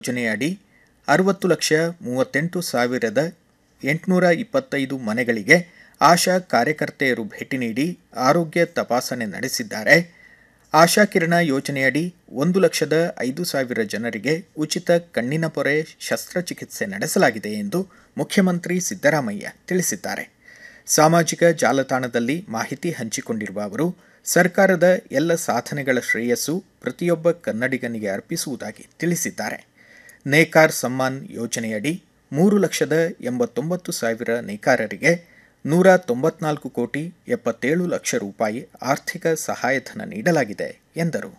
ಯೋಜನೆಯಡಿ ಅರವತ್ತು ಲಕ್ಷ ಮೂವತ್ತೆಂಟು ಸಾವಿರದ ಎಂಟುನೂರ ಇಪ್ಪತ್ತೈದು ಮನೆಗಳಿಗೆ ಆಶಾ ಕಾರ್ಯಕರ್ತೆಯರು ಭೇಟಿ ನೀಡಿ ಆರೋಗ್ಯ ತಪಾಸಣೆ ನಡೆಸಿದ್ದಾರೆ ಆಶಾ ಕಿರಣ ಯೋಜನೆಯಡಿ ಒಂದು ಲಕ್ಷದ ಐದು ಸಾವಿರ ಜನರಿಗೆ ಉಚಿತ ಕಣ್ಣಿನ ಪೊರೆ ಶಸ್ತ್ರಚಿಕಿತ್ಸೆ ನಡೆಸಲಾಗಿದೆ ಎಂದು ಮುಖ್ಯಮಂತ್ರಿ ಸಿದ್ದರಾಮಯ್ಯ ತಿಳಿಸಿದ್ದಾರೆ ಸಾಮಾಜಿಕ ಜಾಲತಾಣದಲ್ಲಿ ಮಾಹಿತಿ ಹಂಚಿಕೊಂಡಿರುವ ಅವರು ಸರ್ಕಾರದ ಎಲ್ಲ ಸಾಧನೆಗಳ ಶ್ರೇಯಸ್ಸು ಪ್ರತಿಯೊಬ್ಬ ಕನ್ನಡಿಗನಿಗೆ ಅರ್ಪಿಸುವುದಾಗಿ ತಿಳಿಸಿದ್ದಾರೆ ನೇಕಾರ್ ಸಮ್ಮಾನ್ ಯೋಜನೆಯಡಿ ಮೂರು ಲಕ್ಷದ ಎಂಬತ್ತೊಂಬತ್ತು ಸಾವಿರ ನೇಕಾರರಿಗೆ ನೂರ ತೊಂಬತ್ನಾಲ್ಕು ಕೋಟಿ ಎಪ್ಪತ್ತೇಳು ಲಕ್ಷ ರೂಪಾಯಿ ಆರ್ಥಿಕ ಸಹಾಯಧನ ನೀಡಲಾಗಿದೆ ಎಂದರು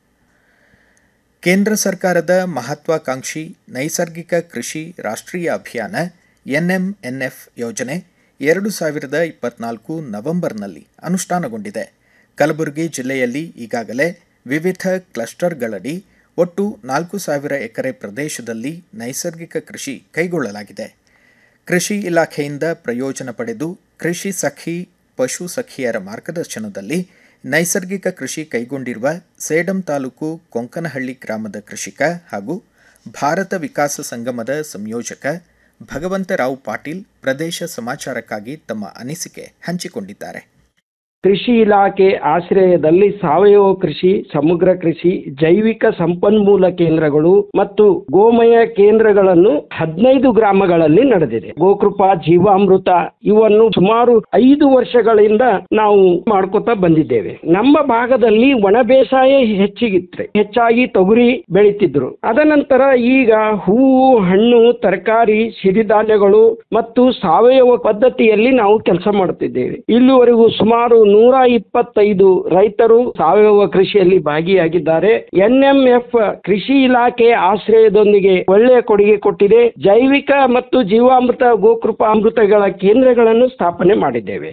ಕೇಂದ್ರ ಸರ್ಕಾರದ ಮಹತ್ವಾಕಾಂಕ್ಷಿ ನೈಸರ್ಗಿಕ ಕೃಷಿ ರಾಷ್ಟ್ರೀಯ ಅಭಿಯಾನ ಎನ್ಎಂಎನ್ಎಫ್ ಯೋಜನೆ ಎರಡು ಸಾವಿರದ ಇಪ್ಪತ್ನಾಲ್ಕು ನವೆಂಬರ್ನಲ್ಲಿ ಅನುಷ್ಠಾನಗೊಂಡಿದೆ ಕಲಬುರಗಿ ಜಿಲ್ಲೆಯಲ್ಲಿ ಈಗಾಗಲೇ ವಿವಿಧ ಕ್ಲಸ್ಟರ್ಗಳಡಿ ಒಟ್ಟು ನಾಲ್ಕು ಸಾವಿರ ಎಕರೆ ಪ್ರದೇಶದಲ್ಲಿ ನೈಸರ್ಗಿಕ ಕೃಷಿ ಕೈಗೊಳ್ಳಲಾಗಿದೆ ಕೃಷಿ ಇಲಾಖೆಯಿಂದ ಪ್ರಯೋಜನ ಪಡೆದು ಕೃಷಿ ಸಖಿ ಪಶು ಸಖಿಯರ ಮಾರ್ಗದರ್ಶನದಲ್ಲಿ ನೈಸರ್ಗಿಕ ಕೃಷಿ ಕೈಗೊಂಡಿರುವ ಸೇಡಂ ತಾಲೂಕು ಕೊಂಕನಹಳ್ಳಿ ಗ್ರಾಮದ ಕೃಷಿಕ ಹಾಗೂ ಭಾರತ ವಿಕಾಸ ಸಂಗಮದ ಸಂಯೋಜಕ ಭಗವಂತರಾವ್ ಪಾಟೀಲ್ ಪ್ರದೇಶ ಸಮಾಚಾರಕ್ಕಾಗಿ ತಮ್ಮ ಅನಿಸಿಕೆ ಹಂಚಿಕೊಂಡಿದ್ದಾರೆ ಕೃಷಿ ಇಲಾಖೆ ಆಶ್ರಯದಲ್ಲಿ ಸಾವಯವ ಕೃಷಿ ಸಮಗ್ರ ಕೃಷಿ ಜೈವಿಕ ಸಂಪನ್ಮೂಲ ಕೇಂದ್ರಗಳು ಮತ್ತು ಗೋಮಯ ಕೇಂದ್ರಗಳನ್ನು ಹದಿನೈದು ಗ್ರಾಮಗಳಲ್ಲಿ ನಡೆದಿದೆ ಗೋಕೃಪಾ ಜೀವಾಮೃತ ಇವನ್ನು ಸುಮಾರು ಐದು ವರ್ಷಗಳಿಂದ ನಾವು ಮಾಡ್ಕೋತಾ ಬಂದಿದ್ದೇವೆ ನಮ್ಮ ಭಾಗದಲ್ಲಿ ಒಣ ಬೇಸಾಯ ಹೆಚ್ಚಿಗಿತ್ತು ಹೆಚ್ಚಾಗಿ ತೊಗರಿ ಬೆಳೀತಿದ್ರು ಅದನಂತರ ಈಗ ಹೂವು ಹಣ್ಣು ತರಕಾರಿ ಸಿರಿಧಾನ್ಯಗಳು ಮತ್ತು ಸಾವಯವ ಪದ್ಧತಿಯಲ್ಲಿ ನಾವು ಕೆಲಸ ಮಾಡುತ್ತಿದ್ದೇವೆ ಇಲ್ಲಿವರೆಗೂ ಸುಮಾರು ನೂರ ಇಪ್ಪತ್ತೈದು ರೈತರು ಸಾವಯವ ಕೃಷಿಯಲ್ಲಿ ಭಾಗಿಯಾಗಿದ್ದಾರೆ ಎನ್ಎಂಎಫ್ ಕೃಷಿ ಇಲಾಖೆ ಆಶ್ರಯದೊಂದಿಗೆ ಒಳ್ಳೆಯ ಕೊಡುಗೆ ಕೊಟ್ಟಿದೆ ಜೈವಿಕ ಮತ್ತು ಜೀವಾಮೃತ ಗೋಕೃಪಾ ಅಮೃತಗಳ ಕೇಂದ್ರಗಳನ್ನು ಸ್ಥಾಪನೆ ಮಾಡಿದ್ದೇವೆ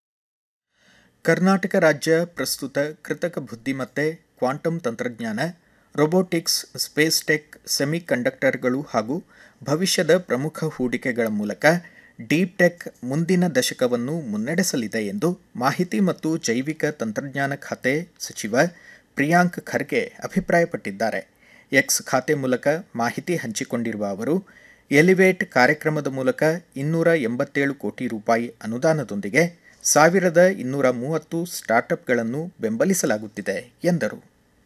ಕರ್ನಾಟಕ ರಾಜ್ಯ ಪ್ರಸ್ತುತ ಕೃತಕ ಬುದ್ಧಿಮತ್ತೆ ಕ್ವಾಂಟಮ್ ತಂತ್ರಜ್ಞಾನ ರೊಬೋಟಿಕ್ಸ್ ಸ್ಪೇಸ್ ಟೆಕ್ ಸೆಮಿ ಕಂಡಕ್ಟರ್ಗಳು ಹಾಗೂ ಭವಿಷ್ಯದ ಪ್ರಮುಖ ಹೂಡಿಕೆಗಳ ಮೂಲಕ ಡೀಪ್ ಟೆಕ್ ಮುಂದಿನ ದಶಕವನ್ನು ಮುನ್ನಡೆಸಲಿದೆ ಎಂದು ಮಾಹಿತಿ ಮತ್ತು ಜೈವಿಕ ತಂತ್ರಜ್ಞಾನ ಖಾತೆ ಸಚಿವ ಪ್ರಿಯಾಂಕ್ ಖರ್ಗೆ ಅಭಿಪ್ರಾಯಪಟ್ಟಿದ್ದಾರೆ ಎಕ್ಸ್ ಖಾತೆ ಮೂಲಕ ಮಾಹಿತಿ ಹಂಚಿಕೊಂಡಿರುವ ಅವರು ಎಲಿವೇಟ್ ಕಾರ್ಯಕ್ರಮದ ಮೂಲಕ ಇನ್ನೂರ ಎಂಬತ್ತೇಳು ಕೋಟಿ ರೂಪಾಯಿ ಅನುದಾನದೊಂದಿಗೆ ಸಾವಿರದ ಇನ್ನೂರ ಮೂವತ್ತು ಸ್ಟಾರ್ಟ್ಅಪ್ಗಳನ್ನು ಬೆಂಬಲಿಸಲಾಗುತ್ತಿದೆ ಎಂದರು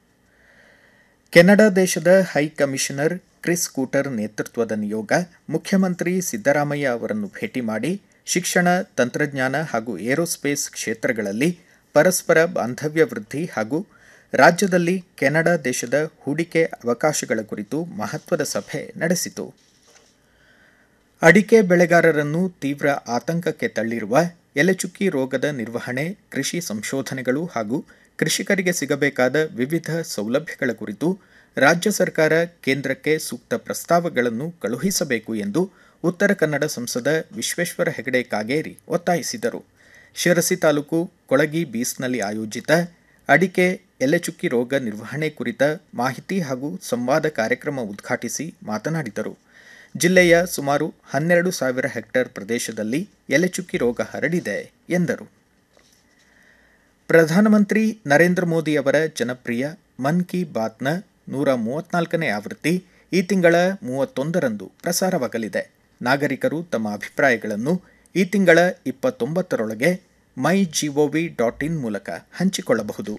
ಕೆನಡಾ ದೇಶದ ಹೈ ಕಮಿಷನರ್ ಕ್ರಿಸ್ ಕೂಟರ್ ನೇತೃತ್ವದ ನಿಯೋಗ ಮುಖ್ಯಮಂತ್ರಿ ಸಿದ್ದರಾಮಯ್ಯ ಅವರನ್ನು ಭೇಟಿ ಮಾಡಿ ಶಿಕ್ಷಣ ತಂತ್ರಜ್ಞಾನ ಹಾಗೂ ಏರೋಸ್ಪೇಸ್ ಕ್ಷೇತ್ರಗಳಲ್ಲಿ ಪರಸ್ಪರ ಬಾಂಧವ್ಯ ವೃದ್ಧಿ ಹಾಗೂ ರಾಜ್ಯದಲ್ಲಿ ಕೆನಡಾ ದೇಶದ ಹೂಡಿಕೆ ಅವಕಾಶಗಳ ಕುರಿತು ಮಹತ್ವದ ಸಭೆ ನಡೆಸಿತು ಅಡಿಕೆ ಬೆಳೆಗಾರರನ್ನು ತೀವ್ರ ಆತಂಕಕ್ಕೆ ತಳ್ಳಿರುವ ಎಲೆಚುಕ್ಕಿ ರೋಗದ ನಿರ್ವಹಣೆ ಕೃಷಿ ಸಂಶೋಧನೆಗಳು ಹಾಗೂ ಕೃಷಿಕರಿಗೆ ಸಿಗಬೇಕಾದ ವಿವಿಧ ಸೌಲಭ್ಯಗಳ ಕುರಿತು ರಾಜ್ಯ ಸರ್ಕಾರ ಕೇಂದ್ರಕ್ಕೆ ಸೂಕ್ತ ಪ್ರಸ್ತಾವಗಳನ್ನು ಕಳುಹಿಸಬೇಕು ಎಂದು ಉತ್ತರ ಕನ್ನಡ ಸಂಸದ ವಿಶ್ವೇಶ್ವರ ಹೆಗಡೆ ಕಾಗೇರಿ ಒತ್ತಾಯಿಸಿದರು ಶಿರಸಿ ತಾಲೂಕು ಕೊಳಗಿ ಬೀಸ್ನಲ್ಲಿ ಆಯೋಜಿತ ಅಡಿಕೆ ಎಲೆಚುಕ್ಕಿ ರೋಗ ನಿರ್ವಹಣೆ ಕುರಿತ ಮಾಹಿತಿ ಹಾಗೂ ಸಂವಾದ ಕಾರ್ಯಕ್ರಮ ಉದ್ಘಾಟಿಸಿ ಮಾತನಾಡಿದರು ಜಿಲ್ಲೆಯ ಸುಮಾರು ಹನ್ನೆರಡು ಸಾವಿರ ಹೆಕ್ಟೇರ್ ಪ್ರದೇಶದಲ್ಲಿ ಎಲೆಚುಕ್ಕಿ ರೋಗ ಹರಡಿದೆ ಎಂದರು ಪ್ರಧಾನಮಂತ್ರಿ ನರೇಂದ್ರ ಮೋದಿ ಅವರ ಜನಪ್ರಿಯ ಮನ್ ಕಿ ಬಾತ್ನ ನೂರ ಮೂವತ್ನಾಲ್ಕನೇ ಆವೃತ್ತಿ ಈ ತಿಂಗಳ ಮೂವತ್ತೊಂದರಂದು ಪ್ರಸಾರವಾಗಲಿದೆ ನಾಗರಿಕರು ತಮ್ಮ ಅಭಿಪ್ರಾಯಗಳನ್ನು ಈ ತಿಂಗಳ ಇಪ್ಪತ್ತೊಂಬತ್ತರೊಳಗೆ ಮೈ ಜಿಒವಿ ಡಾಟ್ ಇನ್ ಮೂಲಕ ಹಂಚಿಕೊಳ್ಳಬಹುದು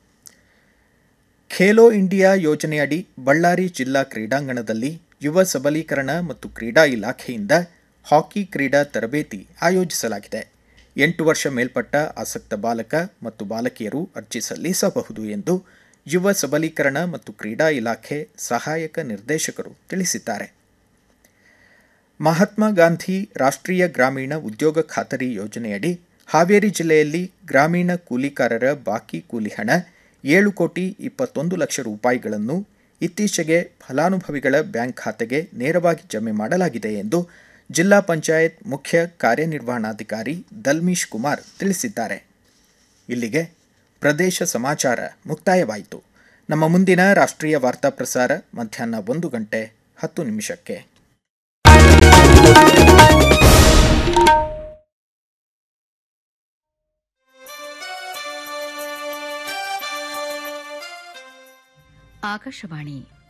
ಖೇಲೋ ಇಂಡಿಯಾ ಯೋಜನೆಯಡಿ ಬಳ್ಳಾರಿ ಜಿಲ್ಲಾ ಕ್ರೀಡಾಂಗಣದಲ್ಲಿ ಯುವ ಸಬಲೀಕರಣ ಮತ್ತು ಕ್ರೀಡಾ ಇಲಾಖೆಯಿಂದ ಹಾಕಿ ಕ್ರೀಡಾ ತರಬೇತಿ ಆಯೋಜಿಸಲಾಗಿದೆ ಎಂಟು ವರ್ಷ ಮೇಲ್ಪಟ್ಟ ಆಸಕ್ತ ಬಾಲಕ ಮತ್ತು ಬಾಲಕಿಯರು ಅರ್ಜಿ ಸಲ್ಲಿಸಬಹುದು ಎಂದು ಯುವ ಸಬಲೀಕರಣ ಮತ್ತು ಕ್ರೀಡಾ ಇಲಾಖೆ ಸಹಾಯಕ ನಿರ್ದೇಶಕರು ತಿಳಿಸಿದ್ದಾರೆ ಮಹಾತ್ಮ ಗಾಂಧಿ ರಾಷ್ಟ್ರೀಯ ಗ್ರಾಮೀಣ ಉದ್ಯೋಗ ಖಾತರಿ ಯೋಜನೆಯಡಿ ಹಾವೇರಿ ಜಿಲ್ಲೆಯಲ್ಲಿ ಗ್ರಾಮೀಣ ಕೂಲಿಕಾರರ ಬಾಕಿ ಕೂಲಿ ಹಣ ಏಳು ಕೋಟಿ ಇಪ್ಪತ್ತೊಂದು ಲಕ್ಷ ರೂಪಾಯಿಗಳನ್ನು ಇತ್ತೀಚೆಗೆ ಫಲಾನುಭವಿಗಳ ಬ್ಯಾಂಕ್ ಖಾತೆಗೆ ನೇರವಾಗಿ ಜಮೆ ಮಾಡಲಾಗಿದೆ ಎಂದು ಜಿಲ್ಲಾ ಪಂಚಾಯತ್ ಮುಖ್ಯ ಕಾರ್ಯನಿರ್ವಹಣಾಧಿಕಾರಿ ದಲ್ಮೀಶ್ ಕುಮಾರ್ ತಿಳಿಸಿದ್ದಾರೆ ಇಲ್ಲಿಗೆ ಪ್ರದೇಶ ಸಮಾಚಾರ ಮುಕ್ತಾಯವಾಯಿತು ನಮ್ಮ ಮುಂದಿನ ರಾಷ್ಟ್ರೀಯ ವಾರ್ತಾ ಪ್ರಸಾರ ಮಧ್ಯಾಹ್ನ ಒಂದು ಗಂಟೆ ಹತ್ತು ನಿಮಿಷಕ್ಕೆ ಆಕಾಶವಾಣಿ